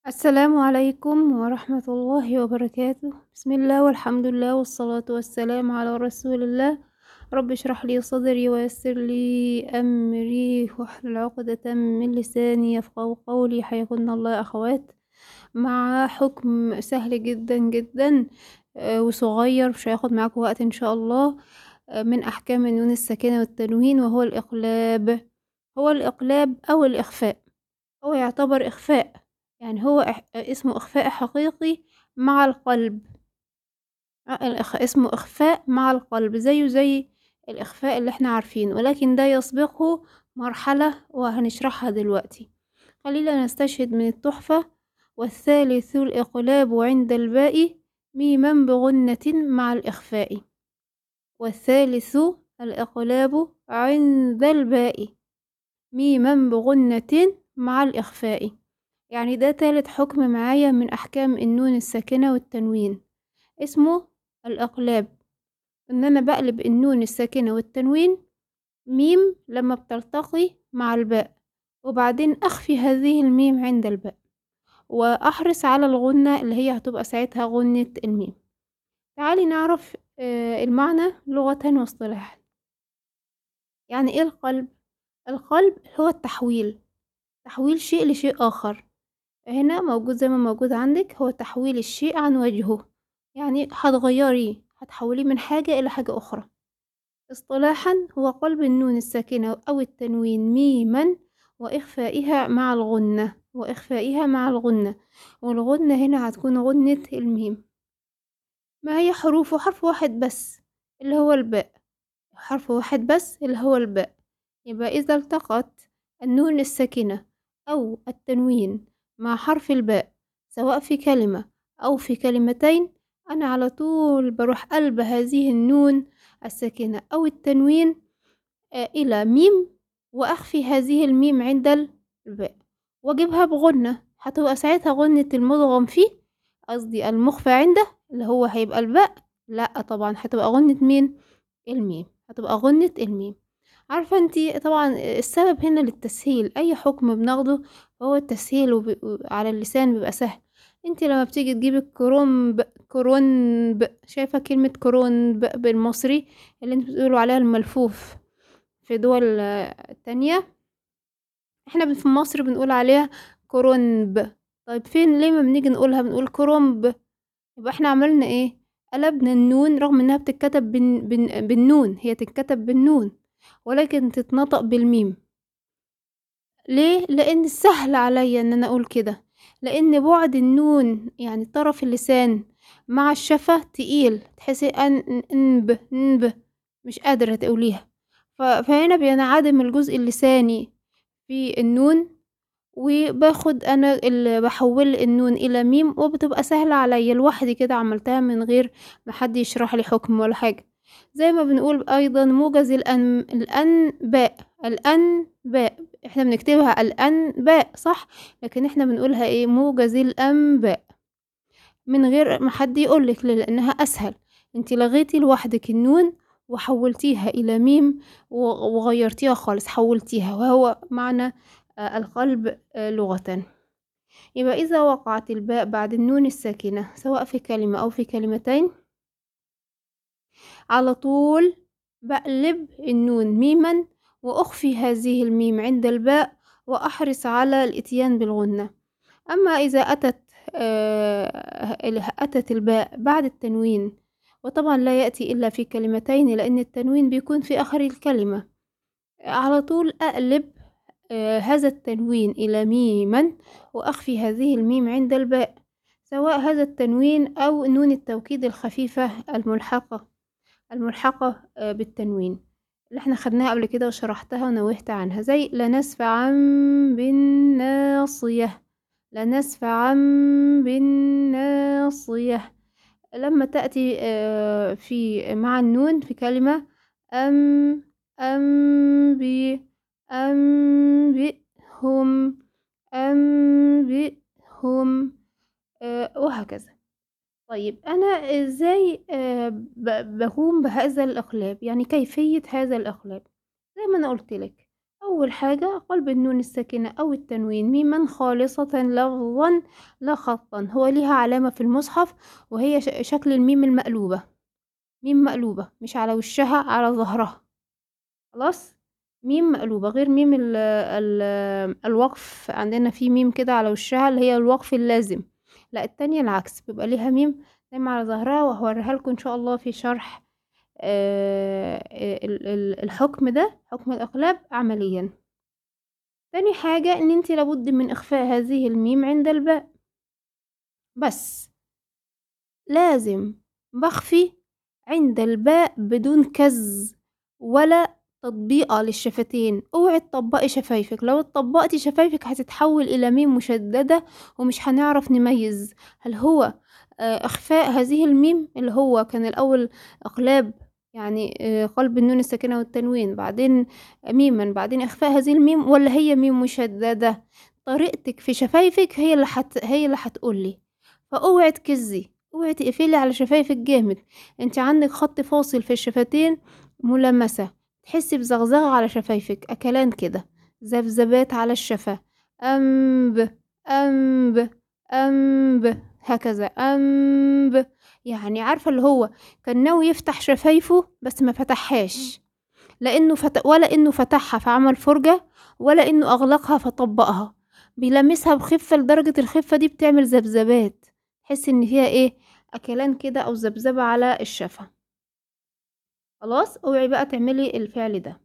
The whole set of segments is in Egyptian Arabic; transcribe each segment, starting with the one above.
السلام عليكم ورحمة الله وبركاته بسم الله والحمد لله والصلاة والسلام على رسول الله رب اشرح لي صدري ويسر لي أمري واحلل عقدة من لساني يفقه قولي حياكن الله يا أخوات مع حكم سهل جدا جدا آه، وصغير مش هياخد معاكم وقت إن شاء الله آه، من أحكام النون الساكنة والتنوين وهو الإقلاب هو الإقلاب أو الإخفاء هو يعتبر إخفاء يعني هو إح... اسمه إخفاء حقيقي مع القلب آه، الإخ... اسمه إخفاء مع القلب زيه زي الإخفاء اللي احنا عارفينه ولكن ده يسبقه مرحلة وهنشرحها دلوقتي خلينا نستشهد من التحفة والثالث الإقلاب عند الباء ميما بغنة مع الإخفاء والثالث الإقلاب عند الباء ميما بغنة مع الإخفاء يعني ده تالت حكم معايا من أحكام النون الساكنة والتنوين اسمه الإقلاب إن أنا بقلب النون الساكنة والتنوين ميم لما بتلتقي مع الباء وبعدين أخفي هذه الميم عند الباء وأحرص على الغنة اللي هي هتبقى ساعتها غنة الميم تعالي نعرف آه، المعنى لغة واصطلاحا يعني ايه القلب القلب هو التحويل تحويل شيء لشيء آخر هنا موجود زي ما موجود عندك هو تحويل الشيء عن وجهه يعني هتغيريه هتحوليه من حاجة إلى حاجة أخرى اصطلاحا هو قلب النون الساكنة أو التنوين ميما وإخفائها مع الغنة وإخفائها مع الغنة والغنة هنا هتكون غنة الميم ما هي حروفه حرف واحد بس اللي هو الباء حرف واحد بس اللي هو الباء يبقى إذا التقت النون الساكنة أو التنوين مع حرف الباء سواء في كلمة أو في كلمتين أنا على طول بروح قلب هذه النون الساكنة أو التنوين آه، إلى ميم وأخفي هذه الميم عند الباء وأجيبها بغنة هتبقى ساعتها غنة المدغم فيه قصدي المخفى عنده اللي هو هيبقى الباء لأ طبعا هتبقى غنة مين الميم هتبقى غنة الميم عارفة انتي طبعا السبب هنا للتسهيل أي حكم بناخده هو التسهيل وب... على اللسان بيبقى سهل انتي لما بتيجي تجيبي كرومب كرونب شايفة كلمة كرونب بالمصري اللي انتوا بتقولوا عليها الملفوف في دول تانية احنا في مصر بنقول عليها كرونب طيب فين ليه ما بنيجي نقولها بنقول كرومب يبقى احنا عملنا ايه قلبنا النون رغم انها بتتكتب بن... بن... بالنون هي تتكتب بالنون ولكن تتنطق بالميم ليه لان سهل عليا ان انا اقول كده لان بعد النون يعني طرف اللسان مع الشفة تقيل تحسي ان نب نب مش قادرة تقوليها فهنا بينعدم الجزء اللساني في النون وباخد انا اللي بحول النون الى ميم وبتبقى سهلة عليا لوحدي كده عملتها من غير ما حد يشرح لي حكم ولا حاجة زي ما بنقول ايضا موجز الان الانباء الانباء احنا بنكتبها الانباء صح لكن احنا بنقولها ايه موجز الانباء من غير ما حد يقولك لانها اسهل انت لغيتي لوحدك النون وحولتيها الى ميم وغيرتيها خالص حولتيها وهو معنى القلب لغة يبقى إذا وقعت الباء بعد النون الساكنة سواء في كلمة أو في كلمتين على طول بقلب النون ميما وأخفي هذه الميم عند الباء وأحرص على الإتيان بالغنة أما إذا أتت آه أتت الباء بعد التنوين وطبعا لا يأتي إلا في كلمتين لأن التنوين بيكون في آخر الكلمة على طول أقلب آه هذا التنوين إلى ميما وأخفي هذه الميم عند الباء سواء هذا التنوين أو نون التوكيد الخفيفة الملحقة الملحقة آه بالتنوين اللي احنا خدناها قبل كده وشرحتها ونوهت عنها زي لنسفعا بالناصية لنسفعا بالناصية لما تأتي آه في مع النون في كلمة أم أم بي أنبئهم أنبئهم أه وهكذا طيب أنا إزاي أه بقوم بهذا الإقلاب يعني كيفية هذا الإقلاب زي ما أنا قلت لك أول حاجة قلب النون الساكنة أو التنوين ميما خالصة لفظا لا خطا هو ليها علامة في المصحف وهي شكل الميم المقلوبة ميم مقلوبة مش على وشها على ظهرها خلاص ميم مقلوبة غير ميم ال ال الوقف عندنا في ميم كده على وشها اللي هي الوقف اللازم لا التانية العكس بيبقى ليها ميم دايما على ظهرها وهوريها لكم ان شاء الله في شرح آه الحكم ده حكم الإقلاب عمليا تاني حاجة ان انت لابد من اخفاء هذه الميم عند الباء بس لازم بخفي عند الباء بدون كز ولا تطبيقة للشفتين اوعي تطبقي شفايفك لو اتطبقتي شفايفك هتتحول الى ميم مشددة ومش هنعرف نميز هل هو اخفاء هذه الميم اللي هو كان الاول اقلاب يعني قلب النون الساكنة والتنوين بعدين ميما بعدين اخفاء هذه الميم ولا هي ميم مشددة طريقتك في شفايفك هي اللي حت... هي اللي هتقولي فاوعي تكزي اوعي تقفلي على شفايفك جامد انت عندك خط فاصل في الشفتين ملمسة تحسي بزغزغة على شفايفك أكلان كده ذبذبات على الشفة أمب أمب أمب هكذا أمب يعني عارفة اللي هو كان ناوي يفتح شفايفه بس ما فتحهاش لأنه فت... ولا إنه فتحها فعمل فرجة ولا إنه أغلقها فطبقها بيلمسها بخفة لدرجة الخفة دي بتعمل ذبذبات تحس إن فيها إيه أكلان كده أو ذبذبة على الشفة خلاص اوعي بقى تعملي الفعل ده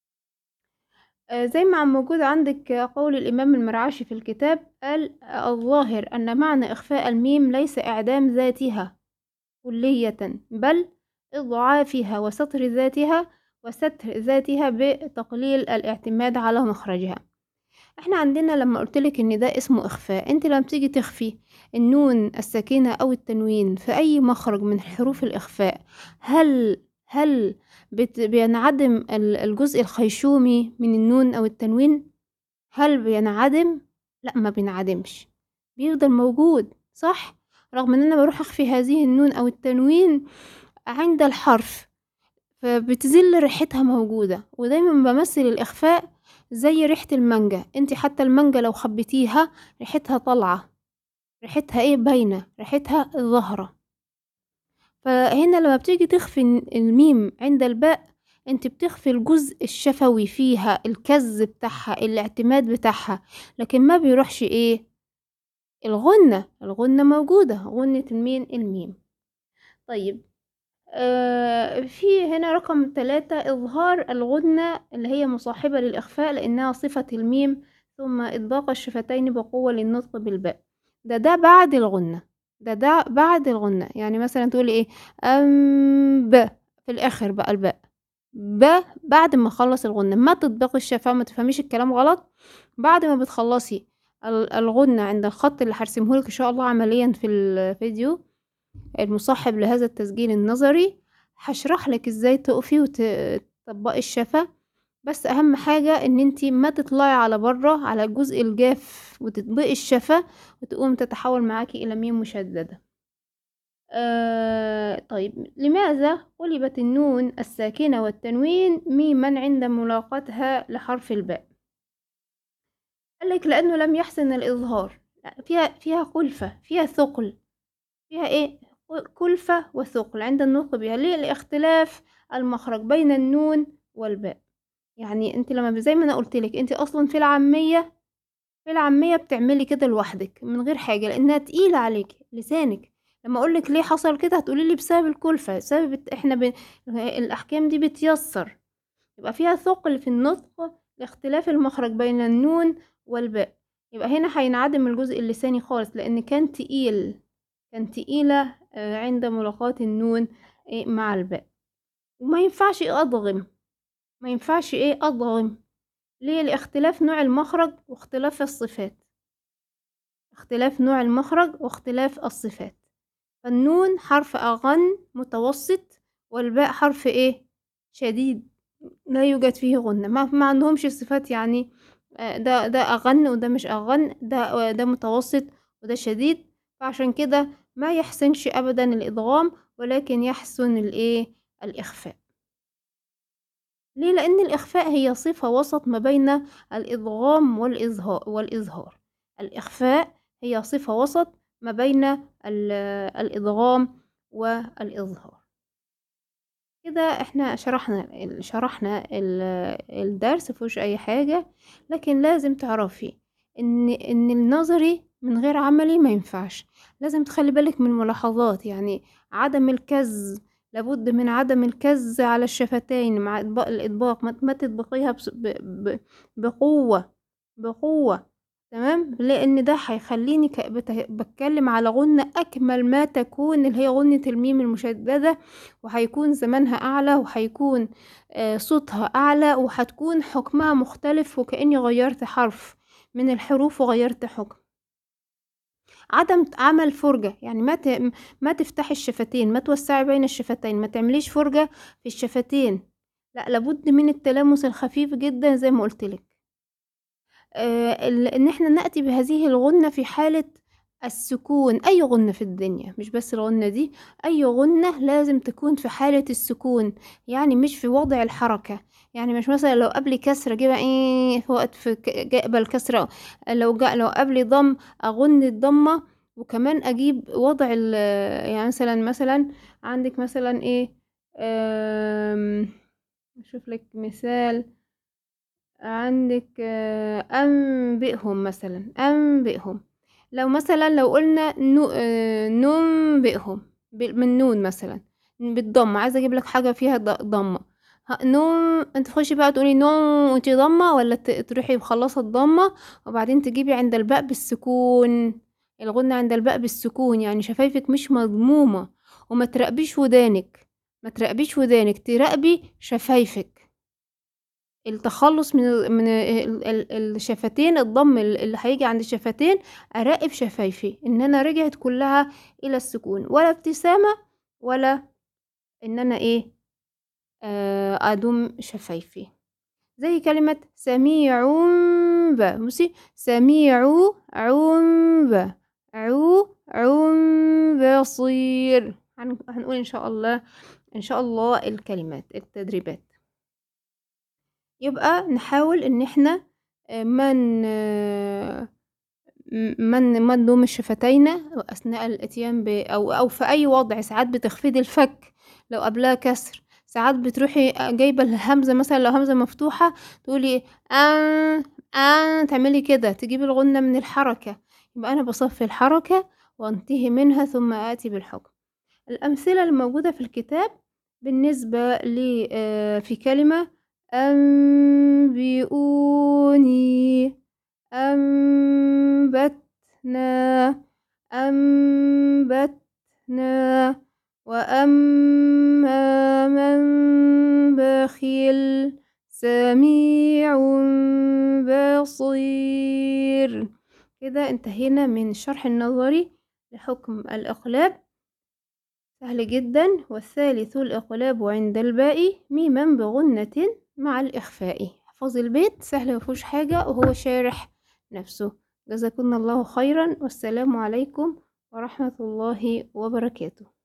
آه زي ما عم موجود عندك قول الإمام المرعاشي في الكتاب قال الظاهر أن معنى إخفاء الميم ليس إعدام ذاتها كلية بل إضعافها وستر ذاتها وستر ذاتها بتقليل الاعتماد على مخرجها احنا عندنا لما قلتلك ان ده اسمه اخفاء انت لما تيجي تخفي النون الساكنة او التنوين في اي مخرج من حروف الاخفاء هل هل بت... بينعدم الجزء الخيشومي من النون أو التنوين هل بينعدم لا ما بينعدمش بيفضل موجود صح رغم ان انا بروح اخفي هذه النون او التنوين عند الحرف فبتزل ريحتها موجودة ودايما بمثل الاخفاء زي ريحة المانجا انت حتى المانجا لو خبيتيها ريحتها طالعة ريحتها ايه باينة ريحتها ظاهرة فهنا لما بتيجي تخفي الميم عند الباء انت بتخفي الجزء الشفوي فيها الكز بتاعها الاعتماد بتاعها لكن ما بيروحش ايه الغنة الغنة موجودة غنة المين الميم طيب آه في هنا رقم ثلاثة إظهار الغنة اللي هي مصاحبة للإخفاء لأنها صفة الميم ثم إطباق الشفتين بقوة للنطق بالباء ده ده بعد الغنة ده ده بعد الغنة يعني مثلا تقولي ايه أم ب في الآخر بقى الباء ب بعد ما اخلص الغنة ما تطبقي الشفاه ما تفهميش الكلام غلط بعد ما بتخلصي الغنة عند الخط اللي هرسمهولك ان شاء الله عمليا في الفيديو المصاحب لهذا التسجيل النظري هشرح لك ازاي تقفي وتطبقي الشفا بس اهم حاجة ان انتي ما تطلعي على بره على الجزء الجاف وتطبقي الشفا وتقوم تتحول معاكي الى ميم مشددة آه طيب لماذا قلبت النون الساكنة والتنوين ميما عند ملاقاتها لحرف الباء قالك لأنه لم يحسن الإظهار فيها فيها كلفة فيها ثقل فيها إيه كلفة وثقل عند النطق بها ليه لاختلاف المخرج بين النون والباء يعني انت لما زي ما انا قلتلك انت اصلا في العامية في العامية بتعملي كده لوحدك من غير حاجة لانها تقيلة عليك لسانك لما اقولك ليه حصل كده هتقولي لي بسبب الكلفة بسبب احنا ب... الاحكام دي بتيسر يبقى فيها ثقل في النطق لاختلاف المخرج بين النون والباء يبقى هنا هينعدم الجزء اللساني خالص لان كان تقيل كان تقيلة عند ملاقاة النون مع الباء وما ينفعش اضغم ما ينفعش ايه اضغم ليه لاختلاف نوع المخرج واختلاف الصفات اختلاف نوع المخرج واختلاف الصفات فالنون حرف أغن متوسط والباء حرف ايه شديد لا يوجد فيه غنة ما, ما عندهمش صفات يعني ده ده أغن وده مش أغن ده ده متوسط وده شديد فعشان كده ما يحسنش أبدا الإدغام ولكن يحسن الإيه الإخفاء ليه لأن الإخفاء هي صفة وسط ما بين الإدغام والإظهار والإظهار الإخفاء هي صفة وسط ما بين ال- الإدغام والإظهار كده احنا شرحنا ال- شرحنا ال- الدرس مفيهوش أي حاجة لكن لازم تعرفي إن إن النظري من غير عملي ما ينفعش لازم تخلي بالك من ملاحظات يعني عدم الكز لابد من عدم الكز على الشفتين مع إطباق الإطباق ما ما تطبقيها بس- ب- ب- بقوة بقوة تمام لأن ده هيخليني ك- بت- بتكلم على غنة أكمل ما تكون اللي هي غنة الميم المشددة وهيكون زمانها أعلى وهيكون آه، صوتها أعلى وهتكون حكمها مختلف وكأني غيرت حرف من الحروف وغيرت حكم عدم عمل فرجة يعني ما ت... ما تفتحي الشفتين ما توسعي بين الشفتين ما تعمليش فرجة في الشفتين لا لابد من التلامس الخفيف جدا زي ما قلت لك آه ال- ان احنا نأتي بهذه الغنة في حالة السكون اي غنة في الدنيا مش بس الغنة دي اي غنة لازم تكون في حالة السكون يعني مش في وضع الحركة يعني مش مثلا لو قبل كسرة جيبها ايه في وقت في ك- جاء الكسرة لو جاء لو قبل ضم اغن الضمة وكمان اجيب وضع ال يعني مثلا مثلا عندك مثلا ايه أم... اشوف لك مثال عندك آه، أنبئهم مثلا أنبئهم لو مثلا لو قلنا نو آه، ننبئهم بال- من نون مثلا بالضمة عايزة اجيب لك حاجة فيها ض- ضمة ه- نون انت تخشي بقى تقولي نون وانتي ضمة ولا ت- تروحي مخلصة الضمة وبعدين تجيبي عند الباء بالسكون الغنة عند الباء بالسكون يعني شفايفك مش مضمومة وما تراقبيش ودانك ما تراقبيش ودانك تراقبي شفايفك التخلص من ال- من ال- ال- الشفتين الضم ال- اللي هيجي عند الشفتين اراقب شفايفي ان انا رجعت كلها الى السكون ولا ابتسامة ولا ان انا ايه آه، ادوم شفايفي زي كلمة سميع ب بصي سميع عم عو عم بصير هن- هنقول ان شاء الله ان شاء الله الكلمات التدريبات يبقى نحاول ان احنا آه، من آه، من من نضم الشفتين اثناء الاتيان ب او او في اي وضع ساعات بتخفضي الفك لو قبلها كسر ساعات بتروحي جايبه الهمزه مثلا لو همزه مفتوحه تقولي ان ان تعملي كده تجيبي الغنه من الحركه يبقى انا بصفي الحركه وانتهي منها ثم اتي بالحكم الامثله الموجوده في الكتاب بالنسبه ل آه، في كلمه أنبئوني أنبتنا أنبتنا وأما من بخل سميع بصير كده انتهينا من الشرح النظري لحكم الإقلاب سهل جدا والثالث الإقلاب عند الباء ميما بغنة مع الإخفاء احفظ البيت سهل مفيهوش حاجة وهو شارح نفسه جزاكم الله خيرا والسلام عليكم ورحمة الله وبركاته